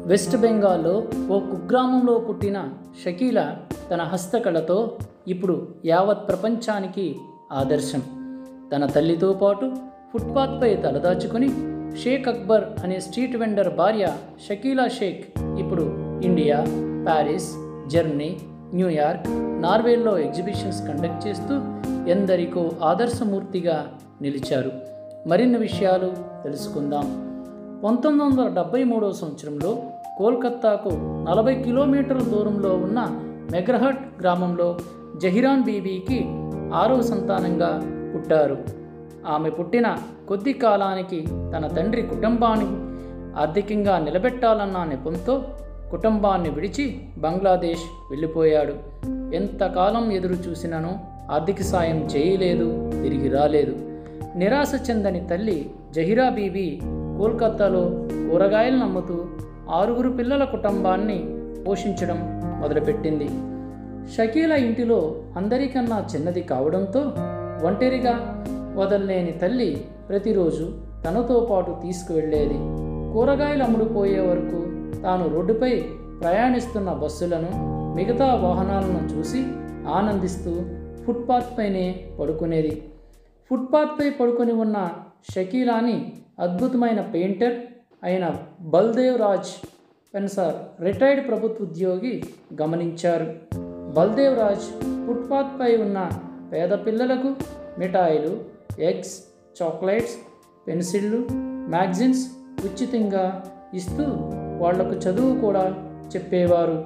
west బెంగాల్లో ఓ కుగ్రామంలో పుట్టిన షకీల తన హస్తకళతో ఇప్పుడు యావత్ ప్రపంచానికి ఆదర్శం తన తల్లితో పాటు ఫుట్పాత్పై తలదాచుకుని షేక్ అక్బర్ అనే స్ట్రీట్ వెండర్ భార్య షకీలా షేక్ ఇప్పుడు ఇండియా ప్యారిస్ జర్మనీ న్యూయార్క్ నార్వేల్లో ఎగ్జిబిషన్స్ కండక్ట్ చేస్తూ ఎందరికో ఆదర్శమూర్తిగా నిలిచారు మరిన్ని విషయాలు తెలుసుకుందాం పంతొమ్మిది వందల డెబ్బై మూడవ సంవత్సరంలో కోల్కత్తాకు నలభై కిలోమీటర్ల దూరంలో ఉన్న మెగ్రహట్ గ్రామంలో జహిరాన్ బీబీకి ఆరవ సంతానంగా పుట్టారు ఆమె పుట్టిన కొద్ది కాలానికి తన తండ్రి కుటుంబాన్ని ఆర్థికంగా నిలబెట్టాలన్న నెపంతో కుటుంబాన్ని విడిచి బంగ్లాదేశ్ వెళ్ళిపోయాడు ఎంతకాలం ఎదురు చూసినను ఆర్థిక సాయం చేయలేదు తిరిగి రాలేదు నిరాశ చెందని తల్లి జహిరా బీబీ కోల్కతాలో కూరగాయలను అమ్ముతూ ఆరుగురు పిల్లల కుటుంబాన్ని పోషించడం మొదలుపెట్టింది షకీల ఇంటిలో అందరికన్నా చిన్నది కావడంతో ఒంటరిగా వదలలేని తల్లి ప్రతిరోజు తనతో పాటు తీసుకువెళ్ళేది కూరగాయలు అమ్ముడుపోయే వరకు తాను రోడ్డుపై ప్రయాణిస్తున్న బస్సులను మిగతా వాహనాలను చూసి ఆనందిస్తూ ఫుట్పాత్ పైనే పడుకునేది ఫుట్పాత్పై పడుకొని ఉన్న షకీలాని అద్భుతమైన పెయింటర్ అయిన బల్దేవ్ రాజ్ పెన్సార్ రిటైర్డ్ ప్రభుత్వ ఉద్యోగి గమనించారు బల్దేవ్ రాజ్ ఫుట్పాత్పై ఉన్న పేద పిల్లలకు మిఠాయిలు ఎగ్స్ చాక్లెట్స్ పెన్సిళ్ళు మ్యాగజిన్స్ ఉచితంగా ఇస్తూ వాళ్లకు చదువు కూడా చెప్పేవారు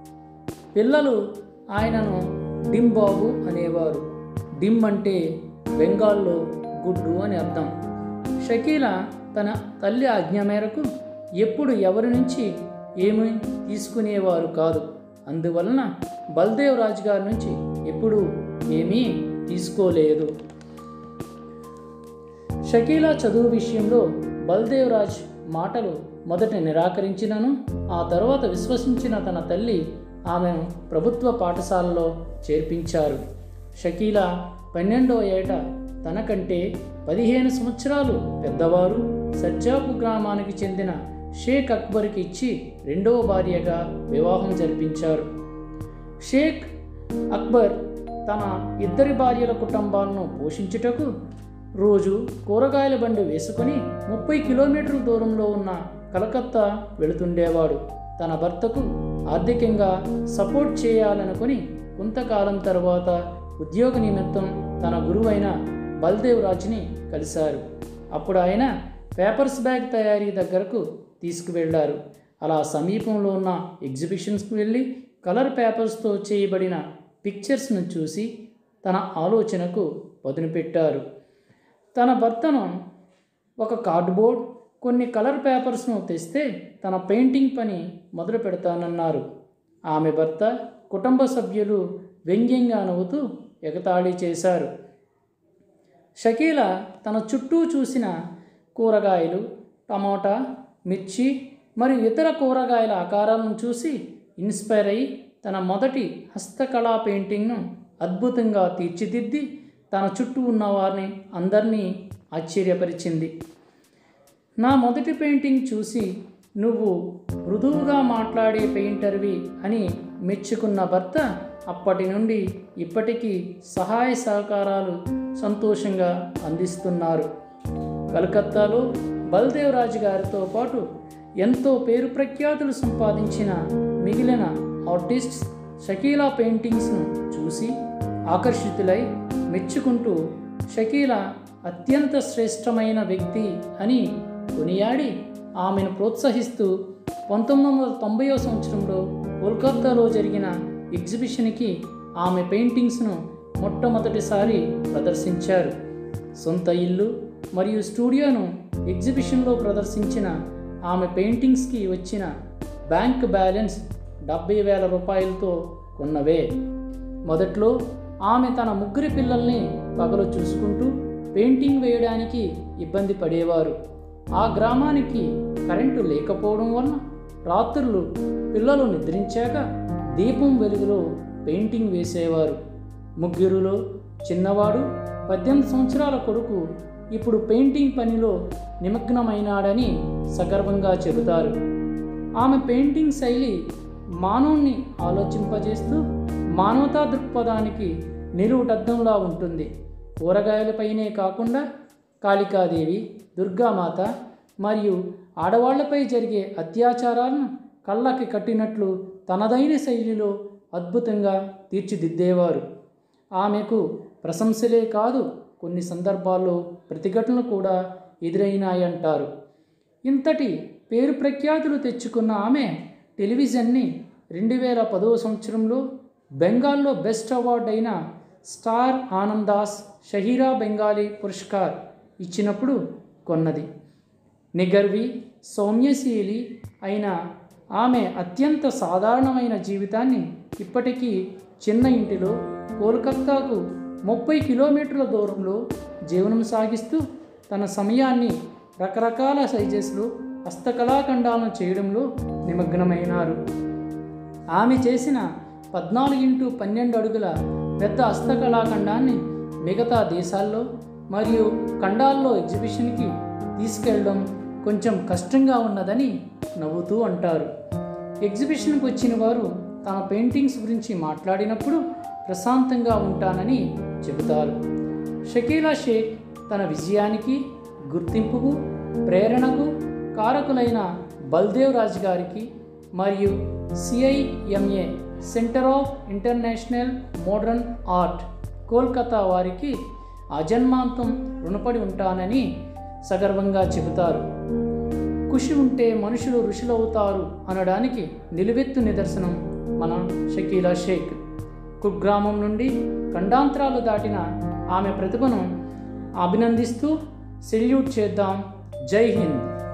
పిల్లలు ఆయనను డిమ్ బాబు అనేవారు డిమ్ అంటే బెంగాల్లో గుడ్డు అని అర్థం షకీల తన తల్లి ఆజ్ఞ మేరకు ఎప్పుడు ఎవరి నుంచి ఏమీ తీసుకునేవారు కాదు అందువలన బల్దేవ్ రాజు గారి నుంచి ఎప్పుడూ ఏమీ తీసుకోలేదు షకీలా చదువు విషయంలో బల్దేవ్ రాజ్ మాటలు మొదట నిరాకరించినను ఆ తర్వాత విశ్వసించిన తన తల్లి ఆమెను ప్రభుత్వ పాఠశాలలో చేర్పించారు షకీలా పన్నెండో ఏట తనకంటే పదిహేను సంవత్సరాలు పెద్దవారు సజ్జాపు గ్రామానికి చెందిన షేక్ అక్బర్కి ఇచ్చి రెండవ భార్యగా వివాహం జరిపించారు షేక్ అక్బర్ తన ఇద్దరి భార్యల కుటుంబాలను పోషించుటకు రోజు కూరగాయల బండి వేసుకుని ముప్పై కిలోమీటర్ల దూరంలో ఉన్న కలకత్తా వెళుతుండేవాడు తన భర్తకు ఆర్థికంగా సపోర్ట్ చేయాలనుకుని కొంతకాలం తర్వాత ఉద్యోగ నిమిత్తం తన గురువైన బల్దేవ్ రాజ్ని కలిశారు అప్పుడు ఆయన పేపర్స్ బ్యాగ్ తయారీ దగ్గరకు తీసుకువెళ్ళారు అలా సమీపంలో ఉన్న ఎగ్జిబిషన్స్కి వెళ్ళి కలర్ పేపర్స్తో చేయబడిన పిక్చర్స్ను చూసి తన ఆలోచనకు పదును పెట్టారు తన భర్తను ఒక కార్డ్బోర్డ్ కొన్ని కలర్ పేపర్స్ను తెస్తే తన పెయింటింగ్ పని మొదలు పెడతానన్నారు ఆమె భర్త కుటుంబ సభ్యులు వ్యంగ్యంగా నవ్వుతూ ఎగతాళి చేశారు షకీల తన చుట్టూ చూసిన కూరగాయలు టమాటా మిర్చి మరియు ఇతర కూరగాయల ఆకారాలను చూసి ఇన్స్పైర్ అయి తన మొదటి హస్తకళా పెయింటింగ్ను అద్భుతంగా తీర్చిదిద్ది తన చుట్టూ ఉన్న వారిని అందరినీ ఆశ్చర్యపరిచింది నా మొదటి పెయింటింగ్ చూసి నువ్వు మృదువుగా మాట్లాడే పెయింటర్వి అని మెచ్చుకున్న భర్త అప్పటి నుండి ఇప్పటికీ సహాయ సహకారాలు సంతోషంగా అందిస్తున్నారు కలకత్తాలో బల్దేవ్ రాజు గారితో పాటు ఎంతో పేరు ప్రఖ్యాతులు సంపాదించిన మిగిలిన ఆర్టిస్ట్స్ షకీలా పెయింటింగ్స్ను చూసి ఆకర్షితులై మెచ్చుకుంటూ షకీల అత్యంత శ్రేష్టమైన వ్యక్తి అని కొనియాడి ఆమెను ప్రోత్సహిస్తూ పంతొమ్మిది వందల తొంభైవ సంవత్సరంలో కోల్కతాలో జరిగిన ఎగ్జిబిషన్కి ఆమె పెయింటింగ్స్ను మొట్టమొదటిసారి ప్రదర్శించారు సొంత ఇల్లు మరియు స్టూడియోను ఎగ్జిబిషన్లో ప్రదర్శించిన ఆమె పెయింటింగ్స్కి వచ్చిన బ్యాంక్ బ్యాలెన్స్ డెబ్బై వేల రూపాయలతో కొన్నవే మొదట్లో ఆమె తన ముగ్గురి పిల్లల్ని పగలు చూసుకుంటూ పెయింటింగ్ వేయడానికి ఇబ్బంది పడేవారు ఆ గ్రామానికి కరెంటు లేకపోవడం వలన రాత్రులు పిల్లలు నిద్రించాక దీపం వెలుగులో పెయింటింగ్ వేసేవారు ముగ్గురులో చిన్నవాడు పద్దెనిమిది సంవత్సరాల కొడుకు ఇప్పుడు పెయింటింగ్ పనిలో నిమగ్నమైనాడని సగర్వంగా చెబుతారు ఆమె పెయింటింగ్ శైలి మానవుణ్ణి ఆలోచింపజేస్తూ మానవతా దృక్పథానికి నిలువుటద్దంలా ఉంటుంది కూరగాయలపైనే కాకుండా కాళికాదేవి దుర్గామాత మరియు ఆడవాళ్లపై జరిగే అత్యాచారాలను కళ్ళకి కట్టినట్లు తనదైన శైలిలో అద్భుతంగా తీర్చిదిద్దేవారు ఆమెకు ప్రశంసలే కాదు కొన్ని సందర్భాల్లో ప్రతిఘటనలు కూడా ఎదురైనాయంటారు ఇంతటి పేరు ప్రఖ్యాతులు తెచ్చుకున్న ఆమె టెలివిజన్ని రెండు వేల పదవ సంవత్సరంలో బెంగాల్లో బెస్ట్ అవార్డు అయిన స్టార్ ఆనందాస్ షహీరా బెంగాలీ పురస్కార్ ఇచ్చినప్పుడు కొన్నది నిగర్వి సౌమ్యశీలి అయిన ఆమె అత్యంత సాధారణమైన జీవితాన్ని ఇప్పటికీ చిన్న ఇంటిలో కోల్కత్తాకు ముప్పై కిలోమీటర్ల దూరంలో జీవనం సాగిస్తూ తన సమయాన్ని రకరకాల సైజెస్లో హస్తకళాఖండాలను చేయడంలో నిమగ్నమైనారు ఆమె చేసిన పద్నాలుగు ఇంటూ పన్నెండు అడుగుల పెద్ద హస్తకళాఖండాన్ని మిగతా దేశాల్లో మరియు ఖండాల్లో ఎగ్జిబిషన్కి తీసుకెళ్ళడం కొంచెం కష్టంగా ఉన్నదని నవ్వుతూ అంటారు ఎగ్జిబిషన్కి వచ్చిన వారు తమ పెయింటింగ్స్ గురించి మాట్లాడినప్పుడు ప్రశాంతంగా ఉంటానని చెబుతారు షకీలా షేక్ తన విజయానికి గుర్తింపుకు ప్రేరణకు కారకులైన బల్దేవ్ రాజ్ గారికి మరియు CIMA centre of international modern art Kolkata వారికి అజన్మాంతం రుణపడి ఉంటానని సగర్వంగా చెబుతారు కృషి ఉంటే మనుషులు ఋషులవుతారు అనడానికి నిలువెత్తు నిదర్శనం మన షకీలా షేక్ కుగ్రామం నుండి ఖండాంతరాలు దాటిన ఆమె ప్రతిభను అభినందిస్తూ సెల్యూట్ చేద్దాం జై హింద్